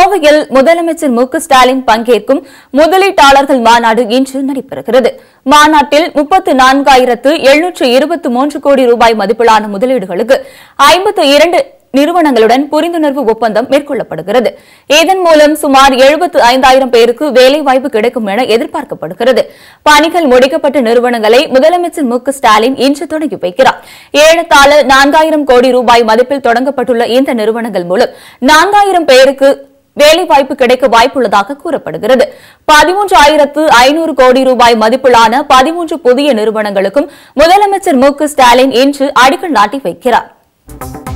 கோவையில் முதலமைச்சர் மு க ஸ்டாலின் பங்கேற்கும் முதலீட்டாளர்கள் மாநாடு இன்று நடைபெறுகிறது மாநாட்டில் முப்பத்து நான்காயிரத்து எழுநூற்று இருபத்தி மூன்று கோடி ரூபாய் மதிப்பிலான முதலீடுகளுக்கு ஐம்பத்து இரண்டு நிறுவனங்களுடன் புரிந்துணர்வு ஒப்பந்தம் மேற்கொள்ளப்படுகிறது இதன் மூலம் சுமார் எழுபத்து ஐந்தாயிரம் பேருக்கு வேலைவாய்ப்பு கிடைக்கும் என எதிர்பார்க்கப்படுகிறது பணிகள் முடிக்கப்பட்ட நிறுவனங்களை முதலமைச்சர் மு க ஸ்டாலின் இன்று தொடங்கி வைக்கிறார் ஏறத்தாழ நான்காயிரம் கோடி ரூபாய் மதிப்பில் தொடங்கப்பட்டுள்ள இந்த நிறுவனங்கள் மூலம் நான்காயிரம் பேருக்கு வேலைவாய்ப்பு கிடைக்க வாய்ப்புள்ளதாக கூறப்படுகிறது பதிமூன்று ஆயிரத்து ஐநூறு கோடி ரூபாய் மதிப்பிலான பதிமூன்று புதிய நிறுவனங்களுக்கும் முதலமைச்சர் மு க ஸ்டாலின் இன்று அடிக்கல் நாட்டி வைக்கிறார்